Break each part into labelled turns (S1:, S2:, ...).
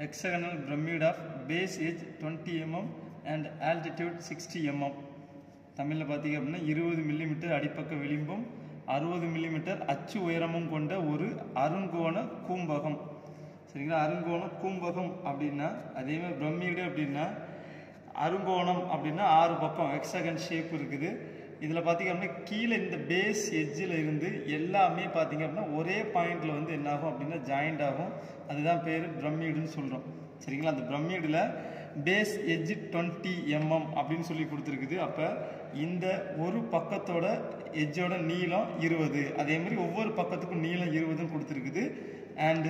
S1: hexagonal pyramid of base edge 20 mm and altitude 60 mm தமிழில் பார்த்தீங்க அப்படின்னா இருபது மில்லிமீட்டர் அடிப்பக்க விளிம்பும் அறுபது மில்லிமீட்டர் அச்சு உயரமும் கொண்ட ஒரு அருங்கோண கூம்பகம் சரிங்களா அருங்கோண கூம்பகம் அப்படின்னா அதே மாதிரி பிரமிடு அப்படின்னா அருங்கோணம் அப்படின்னா ஆறு பக்கம் எக்ஸகன் ஷேப் இருக்குது இதில் பார்த்தீங்க அப்படின்னா கீழே இந்த பேஸ் எட்ஜில் இருந்து எல்லாமே பார்த்தீங்க அப்படின்னா ஒரே பாயிண்டில் வந்து என்ன ஆகும் அப்படின்னா ஜாயிண்ட் ஆகும் அதுதான் பேர் பிரமிடுன்னு சொல்கிறோம் சரிங்களா அந்த பிரமிடில் பேஸ் எட்ஜ் டுவெண்ட்டி எம்எம் அப்படின்னு சொல்லி கொடுத்துருக்குது அப்போ இந்த ஒரு பக்கத்தோட எட்ஜோட நீளம் இருபது அதே மாதிரி ஒவ்வொரு பக்கத்துக்கும் நீளம் இருபதுன்னு கொடுத்துருக்குது அண்ட்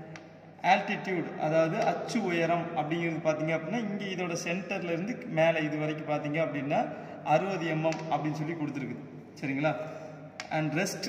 S1: ஆல்டிடியூட் அதாவது அச்சு உயரம் அப்படிங்கிறது பார்த்தீங்க அப்படின்னா இங்கே இதோட சென்டர்ல இருந்து மேலே இது வரைக்கும் பார்த்தீங்க அப்படின்னா அறுபது எம்எம் அப்படின்னு சொல்லி கொடுத்துருக்குது சரிங்களா and rest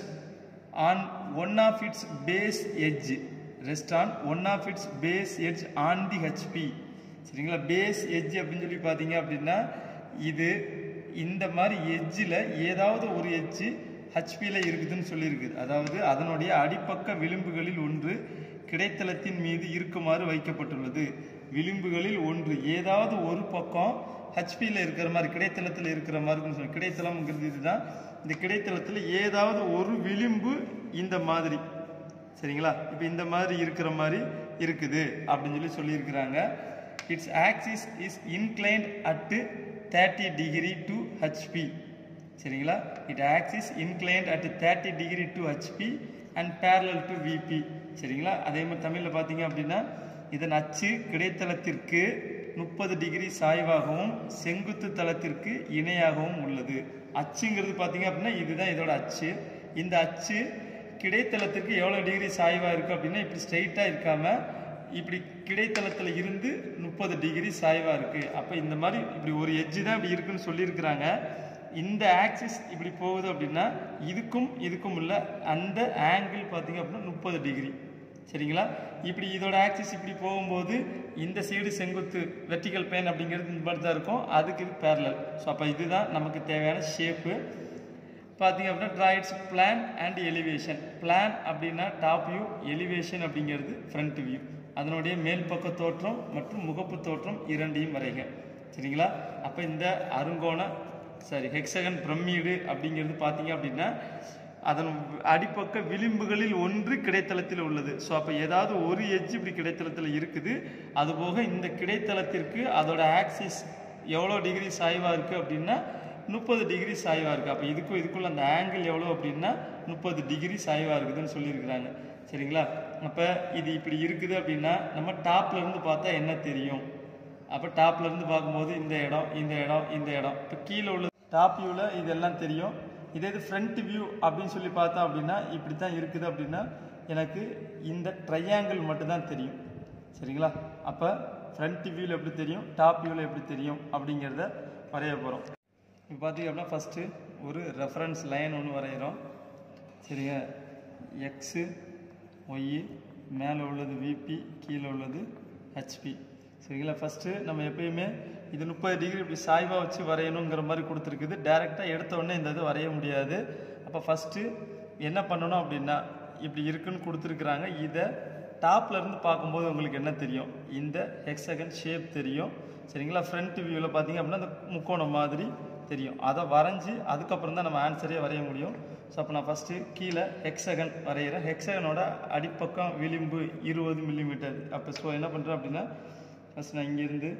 S1: on one of its base edge rest on one of its base edge on the HP சரிங்களா பேஸ் எட்ஜ் அப்படின்னு சொல்லி பார்த்தீங்க அப்படின்னா இது இந்த மாதிரி எட்ஜில் ஏதாவது ஒரு எட்ஜு ஹெச்பியில் இருக்குதுன்னு சொல்லியிருக்குது அதாவது அதனுடைய அடிப்பக்க விளிம்புகளில் ஒன்று கிடைத்தளத்தின் மீது இருக்குமாறு வைக்கப்பட்டுள்ளது விளிம்புகளில் ஒன்று ஏதாவது ஒரு பக்கம் ஹெச்பியில் இருக்கிற மாதிரி கிடைத்தளத்தில் இருக்கிற மாதிரி சொல்லி கிடைத்தளம்ங்கிறது இதுதான் இந்த கிடைத்தளத்தில் ஏதாவது ஒரு விளிம்பு இந்த மாதிரி சரிங்களா இப்போ இந்த மாதிரி இருக்கிற மாதிரி இருக்குது அப்படின்னு சொல்லி சொல்லியிருக்கிறாங்க its axis is inclined at thirty degree to HP சரிங்களா it axis inclined at thirty degree to HP and parallel to VP சரிங்களா அதே மாதிரி தமிழில் பார்த்தீங்க அப்படின்னா இதன் அச்சு கிடைத்தளத்திற்கு முப்பது டிகிரி சாய்வாகவும் செங்குத்து தளத்திற்கு இணையாகவும் உள்ளது அச்சுங்கிறது பார்த்தீங்க அப்படின்னா இதுதான் இதோட அச்சு இந்த அச்சு கிடைத்தளத்திற்கு எவ்வளோ டிகிரி சாய்வாக இருக்குது அப்படின்னா இப்படி ஸ்ட்ரைட்டாக இருக்காமல் இப்படி கிடைத்தளத்தில் இருந்து முப்பது டிகிரி சாய்வாக இருக்குது அப்போ இந்த மாதிரி இப்படி ஒரு எட்ஜு தான் இப்படி இருக்குன்னு சொல்லியிருக்கிறாங்க இந்த ஆக்சிஸ் இப்படி போகுது அப்படின்னா இதுக்கும் இதுக்கும் உள்ள அந்த ஆங்கிள் பார்த்தீங்க அப்படின்னா முப்பது டிகிரி சரிங்களா இப்படி இதோட ஆக்சிஸ் இப்படி போகும்போது இந்த சைடு செங்குத்து வெர்டிக்கல் பிளேன் அப்படிங்கிறது இந்த மாதிரி தான் இருக்கும் அதுக்கு இது பேரலல் ஸோ அப்போ இதுதான் நமக்கு தேவையான ஷேப்பு பார்த்தீங்க அப்படின்னா draw its plan and elevation plan அப்படின்னா டாப் வியூ எலிவேஷன் அப்படிங்கிறது ஃப்ரண்ட் வியூ அதனுடைய மேல் பக்க தோற்றம் மற்றும் முகப்பு தோற்றம் இரண்டையும் வரைக சரிங்களா அப்போ இந்த அருங்கோண சாரி ஹெக்ஸகன் பிரமிடு அப்படிங்கிறது பார்த்தீங்க அப்படின்னா அதன் அடிப்பக்க விளிம்புகளில் ஒன்று கிடைத்தளத்தில் உள்ளது ஸோ அப்போ ஏதாவது ஒரு எட்ஜ் இப்படி கிடைத்தளத்தில் இருக்குது அதுபோக இந்த கிடைத்தளத்திற்கு அதோட ஆக்சிஸ் எவ்வளோ டிகிரி சாய்வாக இருக்குது அப்படின்னா முப்பது டிகிரி சாய்வாக இருக்குது அப்போ இதுக்கும் இதுக்குள்ள அந்த ஆங்கிள் எவ்வளோ அப்படின்னா முப்பது டிகிரி சாய்வாக இருக்குதுன்னு சொல்லியிருக்கிறாங்க சரிங்களா அப்போ இது இப்படி இருக்குது அப்படின்னா நம்ம டாப்ல இருந்து பார்த்தா என்ன தெரியும் அப்போ டாப்ல இருந்து பார்க்கும்போது இந்த இடம் இந்த இடம் இந்த இடம் இப்போ கீழே உள்ள டாப் வியூவில் இதெல்லாம் தெரியும் இதே இது ஃப்ரண்ட் வியூ அப்படின்னு சொல்லி பார்த்தோம் அப்படின்னா இப்படி தான் இருக்குது அப்படின்னா எனக்கு இந்த ட்ரையாங்கிள் மட்டும்தான் தெரியும் சரிங்களா அப்போ ஃப்ரண்ட் வியூவில் எப்படி தெரியும் டாப் வியூவில் எப்படி தெரியும் அப்படிங்கிறத வரைய போகிறோம் இப்போ பார்த்தீங்க அப்படின்னா ஃபஸ்ட்டு ஒரு ரெஃபரன்ஸ் லைன் ஒன்று வரைகிறோம் சரிங்க எக்ஸு ஒய் மேலே உள்ளது விபி கீழே உள்ளது ஹெச்பி சரிங்களா ஃபஸ்ட்டு நம்ம எப்பயுமே இது முப்பது டிகிரி இப்படி சாய்வாக வச்சு வரையணுங்கிற மாதிரி கொடுத்துருக்குது டேரெக்டாக எடுத்த உடனே இந்த இது வரைய முடியாது அப்போ ஃபஸ்ட்டு என்ன பண்ணணும் அப்படின்னா இப்படி இருக்குன்னு கொடுத்துருக்குறாங்க இதை டாப்ல இருந்து பார்க்கும்போது உங்களுக்கு என்ன தெரியும் இந்த ஹெக்ஸகன் ஷேப் தெரியும் சரிங்களா ஃப்ரண்ட் வியூவில் பார்த்தீங்க அப்படின்னா அந்த முக்கோணம் மாதிரி தெரியும் அதை வரைஞ்சி அதுக்கப்புறம் தான் நம்ம ஆன்சரே வரைய முடியும் ஸோ அப்போ நான் ஃபஸ்ட்டு கீழே ஹெக்ஸகன் வரைகிறேன் ஹெக்ஸகனோட அடிப்பக்கம் விளிம்பு இருபது மில்லிமீட்டர் அப்போ ஸோ என்ன பண்ணுறேன் அப்படின்னா ஃபஸ்ட் நான் இங்கேருந்து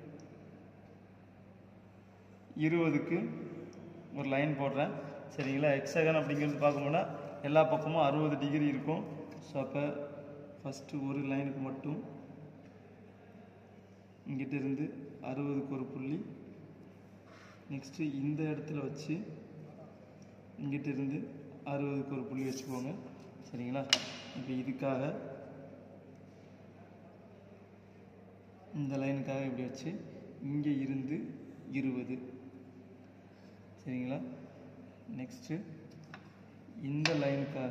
S1: இருபதுக்கு ஒரு லைன் போடுறேன் சரிங்களா ஹெக்ஸகன் அப்படிங்கிறது பார்க்கும்போனா எல்லா பக்கமும் அறுபது டிகிரி இருக்கும் ஸோ அப்போ ஃபஸ்ட்டு ஒரு லைனுக்கு மட்டும் இங்கிட்ட இருந்து அறுபதுக்கு ஒரு புள்ளி நெக்ஸ்ட்டு இந்த இடத்துல வச்சு இங்கிட்ட இருந்து அறுபதுக்கு ஒரு புள்ளி வச்சுக்கோங்க சரிங்களா இப்போ இதுக்காக இந்த லைனுக்காக இப்படி வச்சு இங்கே இருந்து இருபது சரிங்களா நெக்ஸ்ட்டு இந்த லைனுக்காக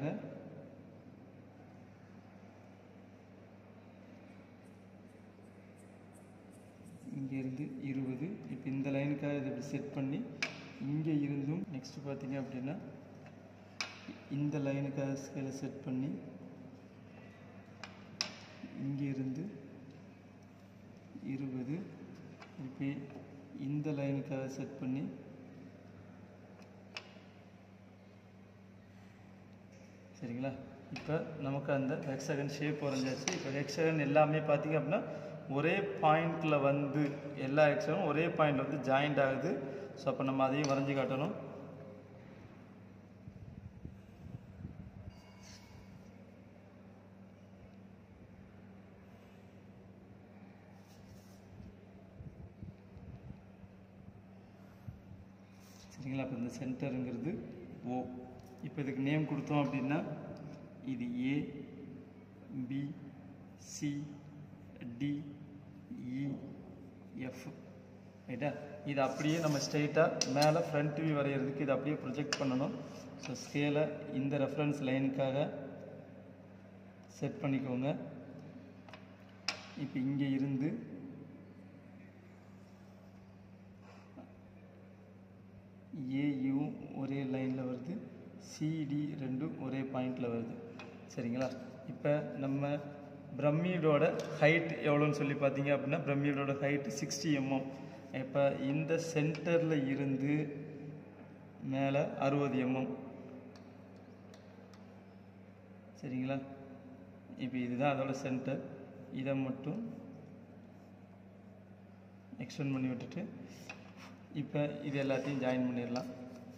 S1: இங்கேருந்து இருபது இப்போ இந்த லைனுக்காக இதை இப்படி செட் பண்ணி இங்கே இருந்தும் நெக்ஸ்ட் பார்த்தீங்க அப்படின்னா இந்த லைனுக்காக ஸ்கேலை செட் பண்ணி இங்கே இருந்து லைனுக்காக செட் பண்ணி சரிங்களா இப்போ நமக்கு அந்த ஹெக்ஸகன் ஷேப் வரைஞ்சாச்சு இப்போ ஹெக்ஸகன் எல்லாமே பார்த்தீங்க அப்படின்னா ஒரே பாயிண்டில் வந்து எல்லா ஹெக்ஸகனும் ஒரே பாயிண்ட் வந்து ஜாயிண்ட் ஆகுது ஸோ அப்போ நம்ம அதையும் வரைஞ்சி காட்டணும் சரிங்களா அப்போ இந்த சென்டருங்கிறது ஓ இப்போ இதுக்கு நேம் கொடுத்தோம் அப்படின்னா இது A B C D E F ரைட்டா இது அப்படியே நம்ம ஸ்ட்ரெயிட்டாக மேலே ஃப்ரண்ட் வியூ வரைகிறதுக்கு இதை அப்படியே ப்ரொஜெக்ட் பண்ணணும் ஸோ ஸ்கேலை இந்த ரெஃபரன்ஸ் லைனுக்காக செட் பண்ணிக்கோங்க இப்போ இங்கே இருந்து ஏயும் ஒரே லைனில் வருது சிடி ரெண்டும் ஒரே பாயிண்டில் வருது சரிங்களா இப்போ நம்ம பிரமிடோட ஹைட் எவ்வளோன்னு சொல்லி பார்த்தீங்க அப்படின்னா பிரமிடோட ஹைட் சிக்ஸ்டி எம்எம் இப்போ இந்த சென்டரில் இருந்து மேலே அறுபது எம்எம் சரிங்களா இப்போ இதுதான் அதோட சென்டர் இதை மட்டும் எக்ஸ்டெண்ட் பண்ணி விட்டுட்டு இப்போ இது எல்லாத்தையும் ஜாயின் பண்ணிடலாம்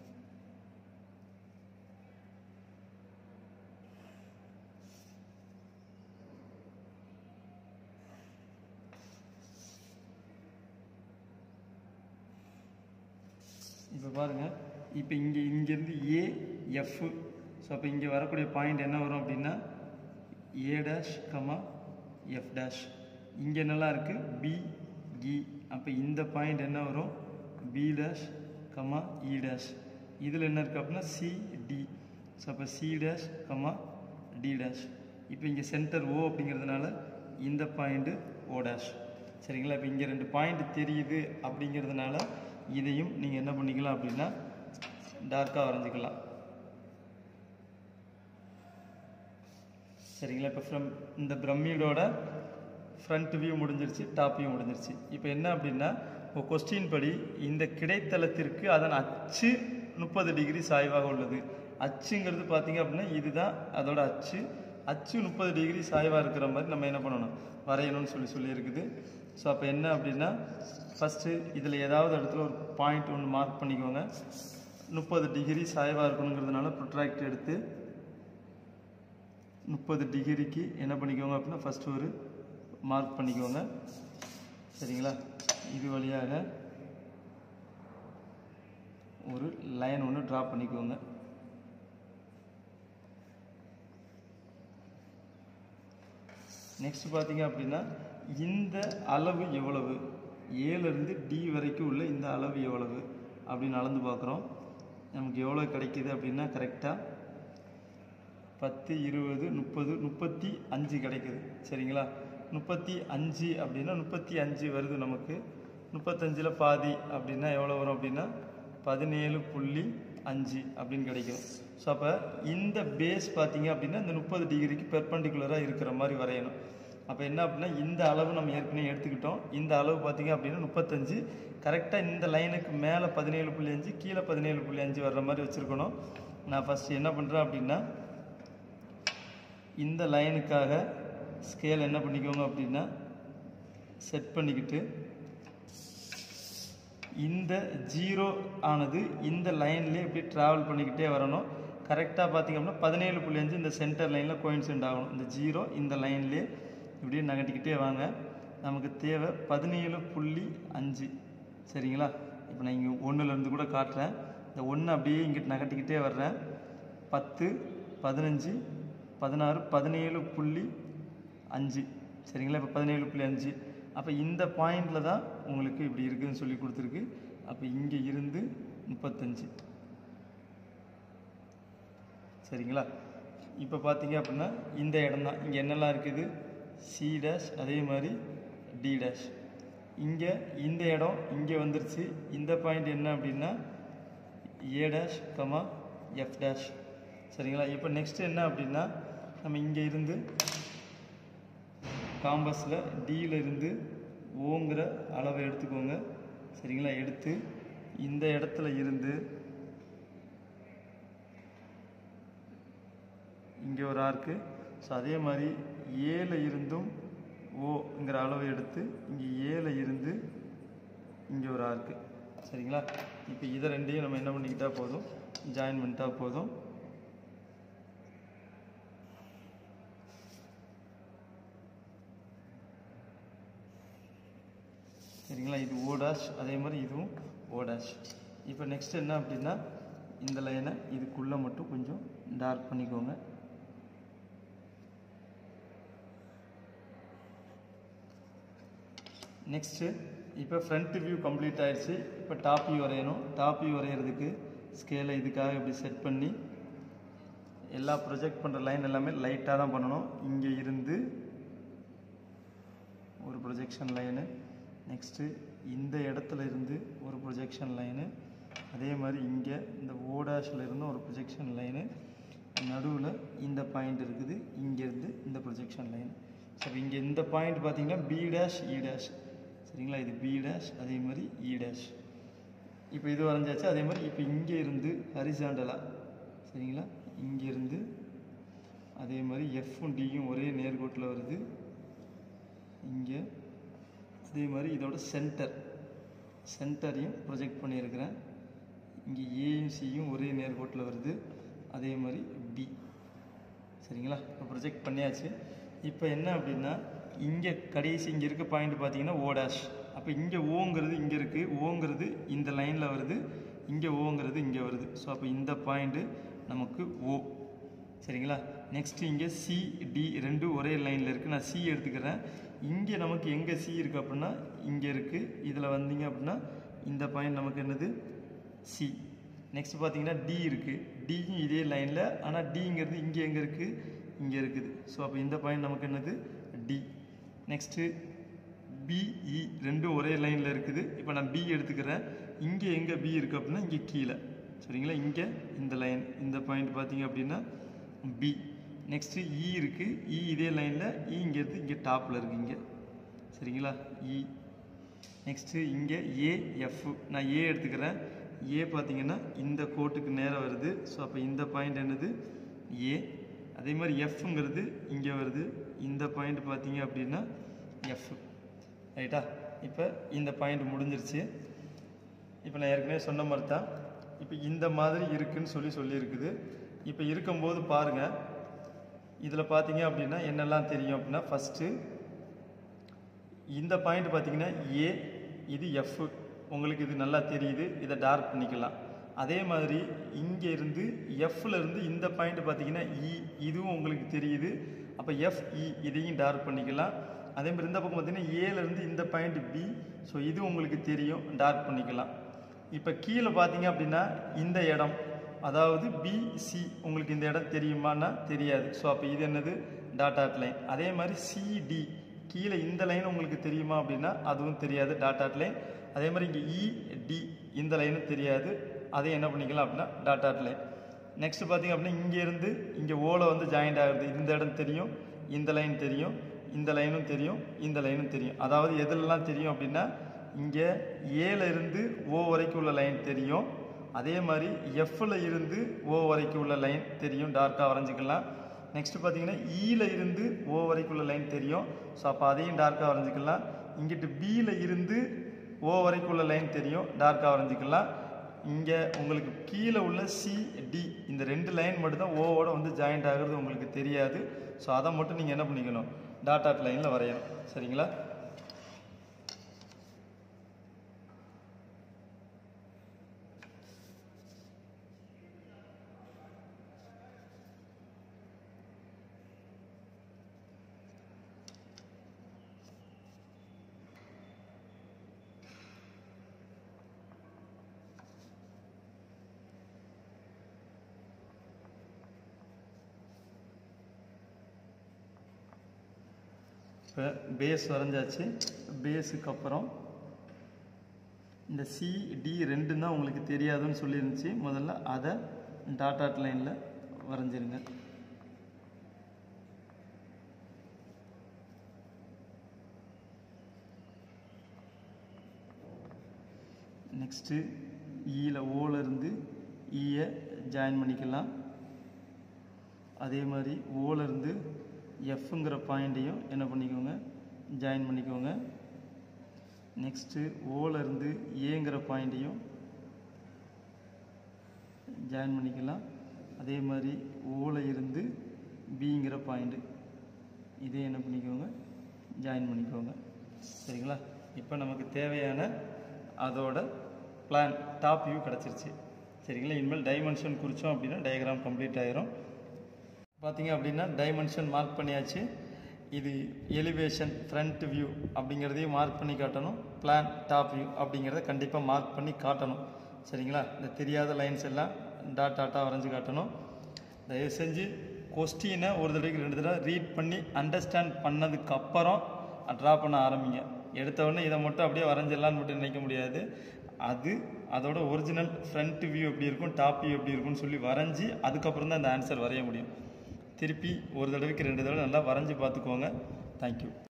S1: இப்போ பாருங்கள் இப்போ இங்கே இங்கேருந்து ஏ எஃப் ஸோ அப்போ இங்கே வரக்கூடிய பாயிண்ட் என்ன வரும் அப்படின்னா A dash comma F dash இங்கே நல்லா இருக்குது பி இ அப்போ இந்த பாயிண்ட் என்ன வரும் B dash comma E dash இதில் என்ன இருக்குது அப்படின்னா சி டி ஸோ அப்போ C dash comma D dash இப்போ இங்கே சென்டர் ஓ அப்படிங்கிறதுனால இந்த பாயிண்ட்டு ஓ டேஷ் சரிங்களா இப்போ இங்கே ரெண்டு பாயிண்ட் தெரியுது அப்படிங்கிறதுனால இதையும் நீங்கள் என்ன பண்ணிக்கலாம் அப்படின்னா டார்க்காக வரைஞ்சிக்கலாம் சரிங்களா இப்போ ஃப்ரம் இந்த பிரமிடோட ஃப்ரண்ட் வியூ முடிஞ்சிருச்சு டாப் வியூ முடிஞ்சிருச்சு இப்போ என்ன அப்படின்னா இப்போ கொஸ்டின் படி இந்த கிடைத்தளத்திற்கு அதன் அச்சு முப்பது டிகிரி சாய்வாக உள்ளது அச்சுங்கிறது பார்த்தீங்க அப்படின்னா இதுதான் அதோட அச்சு அச்சு முப்பது டிகிரி சாய்வாக இருக்கிற மாதிரி நம்ம என்ன பண்ணணும் வரையணும்னு சொல்லி சொல்லியிருக்குது ஸோ அப்போ என்ன அப்படின்னா ஃபஸ்ட்டு இதில் ஏதாவது இடத்துல ஒரு பாயிண்ட் ஒன்று மார்க் பண்ணிக்கோங்க முப்பது டிகிரி சாய்வாக இருக்கணுங்கிறதுனால ப்ரொட்ராக்ட் எடுத்து முப்பது டிகிரிக்கு என்ன பண்ணிக்கோங்க அப்படின்னா ஃபஸ்ட்டு ஒரு மார்க் பண்ணிக்கோங்க சரிங்களா இது வழியாக ஒரு லைன் ஒன்று ட்ரா பண்ணிக்கோங்க நெக்ஸ்ட் பார்த்தீங்க அப்படின்னா இந்த அளவு எவ்வளவு ஏலேருந்து டி வரைக்கும் உள்ள இந்த அளவு எவ்வளவு அப்படின்னு அளந்து பார்க்குறோம் நமக்கு எவ்வளோ கிடைக்கிது அப்படின்னா கரெக்டாக பத்து இருபது முப்பது முப்பத்தி அஞ்சு கிடைக்குது சரிங்களா முப்பத்தி அஞ்சு அப்படின்னா முப்பத்தி அஞ்சு வருது நமக்கு முப்பத்தஞ்சில் பாதி அப்படின்னா எவ்வளோ வரும் அப்படின்னா பதினேழு புள்ளி அஞ்சு அப்படின்னு கிடைக்கும் ஸோ அப்போ இந்த பேஸ் பார்த்தீங்க அப்படின்னா இந்த முப்பது டிகிரிக்கு பெர்பண்டிகுலராக இருக்கிற மாதிரி வரையணும் அப்போ என்ன அப்படின்னா இந்த அளவு நம்ம ஏற்கனவே எடுத்துக்கிட்டோம் இந்த அளவு பார்த்தீங்க அப்படின்னா முப்பத்தஞ்சு கரெக்டாக இந்த லைனுக்கு மேலே பதினேழு புள்ளி அஞ்சு கீழே பதினேழு புள்ளி அஞ்சு வர்ற மாதிரி வச்சுருக்கணும் நான் ஃபஸ்ட்டு என்ன பண்ணுறேன் அப்படின்னா இந்த லைனுக்காக ஸ்கேல் என்ன பண்ணிக்கோங்க அப்படின்னா செட் பண்ணிக்கிட்டு இந்த ஜீரோ ஆனது இந்த லைன்லேயே இப்படி ட்ராவல் பண்ணிக்கிட்டே வரணும் கரெக்டாக பார்த்தீங்க அப்படின்னா பதினேழு புள்ளி அஞ்சு இந்த சென்டர் லைனில் கோயின்சென்ட் ஆகணும் இந்த ஜீரோ இந்த லைன்லேயே இப்படியே நகட்டிக்கிட்டே வாங்க நமக்கு தேவை பதினேழு புள்ளி அஞ்சு சரிங்களா இப்போ நான் இங்கே ஒன்றுலேருந்து கூட காட்டுறேன் இந்த ஒன்று அப்படியே இங்கிட்டு நகட்டிக்கிட்டே வர்றேன் பத்து பதினஞ்சு பதினாறு பதினேழு புள்ளி அஞ்சு சரிங்களா இப்போ பதினேழு புள்ளி அஞ்சு அப்போ இந்த பாயிண்டில் தான் உங்களுக்கு இப்படி இருக்குதுன்னு சொல்லி கொடுத்துருக்கு அப்போ இங்கே இருந்து முப்பத்தஞ்சு சரிங்களா இப்போ பார்த்தீங்க அப்படின்னா இந்த இடம் தான் இங்கே என்னெல்லாம் இருக்குது சி டேஷ் அதே மாதிரி டி டேஷ் இங்கே இந்த இடம் இங்கே வந்துருச்சு இந்த பாயிண்ட் என்ன அப்படின்னா A dash comma F dash சரிங்களா இப்போ நெக்ஸ்ட் என்ன அப்படின்னா நம்ம இங்கே இருந்து காம்பஸில் டியில் இருந்து ஓங்கிற அளவை எடுத்துக்கோங்க சரிங்களா எடுத்து இந்த இடத்துல இருந்து இங்கே ஒரு ஆர்க்கு ஸோ அதே மாதிரி ஏல இருந்தும் ஓங்கிற அளவை எடுத்து இங்கே ஏல இருந்து இங்கே ஒரு ஆர்க்கு சரிங்களா இப்போ இதை ரெண்டையும் நம்ம என்ன பண்ணிக்கிட்டா போதும் ஜாயின் பண்ணிட்டா போதும் சரிங்களா இது ஓ டேஷ் அதே மாதிரி இதுவும் ஓ டேஷ் இப்போ நெக்ஸ்ட் என்ன அப்படின்னா இந்த லைனை இதுக்குள்ளே மட்டும் கொஞ்சம் டார்க் பண்ணிக்கோங்க நெக்ஸ்ட்டு இப்போ ஃப்ரண்ட் வியூ கம்ப்ளீட் ஆயிடுச்சு இப்போ டாப் வியூ வரையணும் டாப் வியூ வரைகிறதுக்கு ஸ்கேலை இதுக்காக இப்படி செட் பண்ணி எல்லா ப்ரொஜெக்ட் பண்ணுற லைன் எல்லாமே லைட்டாக தான் பண்ணணும் இங்கே இருந்து ஒரு ப்ரொஜெக்ஷன் லைனு நெக்ஸ்ட்டு இந்த இடத்துல இருந்து ஒரு ப்ரொஜெக்ஷன் லைனு அதே மாதிரி இங்கே இந்த ஓடாஷில் இருந்து ஒரு ப்ரொஜெக்ஷன் லைனு நடுவில் இந்த பாயிண்ட் இருக்குது இங்கேருந்து இந்த ப்ரொஜெக்ஷன் லைன் ஸோ இங்கே இந்த பாயிண்ட் பார்த்தீங்கன்னா பி டேஷ் இ டேஷ் சரிங்களா இது பி டேஷ் அதே மாதிரி இ டேஷ் இப்போ இது வரைஞ்சாச்சு அதே மாதிரி இப்போ இங்கே இருந்து ஹரிசாண்டலாக சரிங்களா இங்கேருந்து அதே மாதிரி எஃப்பும் டியும் ஒரே நேர்கோட்டில் வருது இங்கே அதே மாதிரி இதோட சென்டர் சென்டரையும் ப்ரொஜெக்ட் பண்ணியிருக்கிறேன் இங்கே ஏயும் சியும் ஒரே நேர்கோட்டில் வருது அதே மாதிரி பி சரிங்களா இப்போ ப்ரொஜெக்ட் பண்ணியாச்சு இப்போ என்ன அப்படின்னா இங்கே கடைசி இங்கே இருக்க பாயிண்ட் பார்த்தீங்கன்னா ஓ டேஷ் அப்போ இங்கே ஓங்கிறது இங்கே இருக்குது ஓங்கிறது இந்த லைனில் வருது இங்கே ஓங்கிறது இங்கே வருது ஸோ அப்போ இந்த பாயிண்ட்டு நமக்கு ஓ சரிங்களா நெக்ஸ்ட் இங்கே சி டி ரெண்டும் ஒரே லைனில் இருக்குது நான் சி எடுத்துக்கிறேன் இங்கே நமக்கு எங்கே சி இருக்குது அப்படின்னா இங்கே இருக்குது இதில் வந்தீங்க அப்படின்னா இந்த பாயிண்ட் நமக்கு என்னது சி நெக்ஸ்ட் பார்த்தீங்கன்னா டி இருக்குது டியும் இதே லைனில் ஆனால் டிங்கிறது இங்கே எங்கே இருக்குது இங்கே இருக்குது ஸோ அப்போ இந்த பாயிண்ட் நமக்கு என்னது டி நெக்ஸ்ட்டு பிஇ ரெண்டும் ஒரே லைனில் இருக்குது இப்போ நான் பி எடுத்துக்கிறேன் இங்கே எங்கே பி இருக்குது அப்படின்னா இங்கே கீழே சரிங்களா இங்கே இந்த லைன் இந்த பாயிண்ட் பார்த்தீங்க அப்படின்னா பி நெக்ஸ்ட்டு இ இருக்குது இ இதே லைனில் இ இங்கேருந்து இங்கே டாப்பில் இருக்குது இங்கே சரிங்களா இ நெக்ஸ்ட்டு இங்கே ஏஎஃப் நான் ஏ எடுத்துக்கிறேன் ஏ பார்த்தீங்கன்னா இந்த கோட்டுக்கு நேராக வருது ஸோ அப்போ இந்த பாயிண்ட் என்னது ஏ அதே மாதிரி எஃப்ங்கிறது இங்கே வருது இந்த பாயிண்ட் பார்த்தீங்க அப்படின்னா எஃப் ரைட்டா இப்போ இந்த பாயிண்ட் முடிஞ்சிருச்சு இப்போ நான் ஏற்கனவே சொன்ன மாதிரி தான் இப்போ இந்த மாதிரி இருக்குன்னு சொல்லி சொல்லியிருக்குது இப்போ இருக்கும்போது பாருங்கள் இதில் பார்த்தீங்க அப்படின்னா என்னெல்லாம் தெரியும் அப்படின்னா ஃபஸ்ட்டு இந்த பாயிண்ட் பார்த்தீங்கன்னா ஏ இது எஃப் உங்களுக்கு இது நல்லா தெரியுது இதை டார்க் பண்ணிக்கலாம் அதே மாதிரி இங்கே இருந்து எஃப்ல இருந்து இந்த பாயிண்ட் பார்த்தீங்கன்னா இ இதுவும் உங்களுக்கு தெரியுது அப்போ எஃப் இ இதையும் டார்க் பண்ணிக்கலாம் அதே மாதிரி இந்த பக்கம் பார்த்தீங்கன்னா ஏல இருந்து இந்த பாயிண்ட் பி ஸோ இது உங்களுக்கு தெரியும் டார்க் பண்ணிக்கலாம் இப்போ கீழே பார்த்தீங்க அப்படின்னா இந்த இடம் அதாவது பிசி உங்களுக்கு இந்த இடம் தெரியுமான்னா தெரியாது ஸோ அப்போ இது என்னது டாட் டாட் லைன் அதே மாதிரி சிடி கீழே இந்த லைன் உங்களுக்கு தெரியுமா அப்படின்னா அதுவும் தெரியாது டாட் டாட் லைன் அதே மாதிரி இங்கே இடி இந்த லைனும் தெரியாது அதையும் என்ன பண்ணிக்கலாம் அப்படின்னா டாட் டாட் லைன் நெக்ஸ்ட் பார்த்தீங்க அப்படின்னா இங்கேருந்து இங்கே ஓல வந்து ஜாயிண்ட் ஆகுது இந்த இடம் தெரியும் இந்த லைன் தெரியும் இந்த லைனும் தெரியும் இந்த லைனும் தெரியும் அதாவது எதுலலாம் தெரியும் அப்படின்னா இங்கே ஏல இருந்து ஓ வரைக்கும் உள்ள லைன் தெரியும் அதே மாதிரி எஃப்ல இருந்து ஓ வரைக்கும் உள்ள லைன் தெரியும் டார்க்காக வரைஞ்சிக்கலாம் நெக்ஸ்ட் பார்த்தீங்கன்னா ஈல இருந்து ஓ வரைக்கும் உள்ள லைன் தெரியும் ஸோ அப்போ அதையும் டார்க்காக வரைஞ்சிக்கலாம் இங்கிட்டு பியில் இருந்து ஓ வரைக்கும் உள்ள லைன் தெரியும் டார்க்காக வரைஞ்சிக்கலாம் இங்கே உங்களுக்கு கீழே உள்ள சி டி இந்த ரெண்டு லைன் மட்டும்தான் ஓவோட வந்து ஜாயிண்ட் ஆகுறது உங்களுக்கு தெரியாது ஸோ அதை மட்டும் நீங்கள் என்ன பண்ணிக்கணும் டாட் டாட் லைனில் வரையணும் சரிங்களா இப்போ பேஸ் வரைஞ்சாச்சு பேஸுக்கு அப்புறம் இந்த சி டி ரெண்டும் தான் உங்களுக்கு தெரியாதுன்னு சொல்லியிருந்துச்சு முதல்ல அதை டாட் டாட் லைனில் வரைஞ்சிருங்க நெக்ஸ்ட்டு ஈல ஓல இருந்து ஈயை ஜாயின் பண்ணிக்கலாம் அதே மாதிரி ஓல இருந்து எஃப்ங்கிற பாயிண்ட்டையும் என்ன பண்ணிக்கோங்க ஜாயின் பண்ணிக்கோங்க நெக்ஸ்ட்டு ஓல இருந்து ஏங்கிற பாயிண்ட்டையும் ஜாயின் பண்ணிக்கலாம் அதே மாதிரி ஓல இருந்து பிங்கிற பாயிண்ட்டு இதே என்ன பண்ணிக்கோங்க ஜாயின் பண்ணிக்கோங்க சரிங்களா இப்போ நமக்கு தேவையான அதோட பிளான் டாப் வியூ கிடச்சிருச்சு சரிங்களா இனிமேல் டைமென்ஷன் குறித்தோம் அப்படின்னா டயக்ராம் கம்ப்ளீட் ஆயிரும் பார்த்தீங்க அப்படின்னா டைமென்ஷன் மார்க் பண்ணியாச்சு இது எலிவேஷன் ஃப்ரண்ட் வியூ அப்படிங்கிறதையும் மார்க் பண்ணி காட்டணும் பிளான் டாப் வியூ அப்படிங்கிறத கண்டிப்பாக மார்க் பண்ணி காட்டணும் சரிங்களா இந்த தெரியாத லைன்ஸ் எல்லாம் டாட் டாட்டாக வரைஞ்சி காட்டணும் தயவு செஞ்சு கொஸ்டினை ஒரு தடவைக்கு ரெண்டு தடவை ரீட் பண்ணி அண்டர்ஸ்டாண்ட் பண்ணதுக்கு அப்புறம் ட்ரா பண்ண ஆரம்பிங்க எடுத்த உடனே இதை மட்டும் அப்படியே வரைஞ்சிடலான்னு மட்டும் நினைக்க முடியாது அது அதோட ஒரிஜினல் ஃப்ரண்ட் வியூ எப்படி இருக்கும் டாப் வியூ எப்படி இருக்கும்னு சொல்லி வரைஞ்சி அதுக்கப்புறம் தான் அந்த ஆன்சர் வரைய முடியும் திருப்பி ஒரு தடவைக்கு ரெண்டு தடவை நல்லா வரைஞ்சி பார்த்துக்கோங்க தேங்க்யூ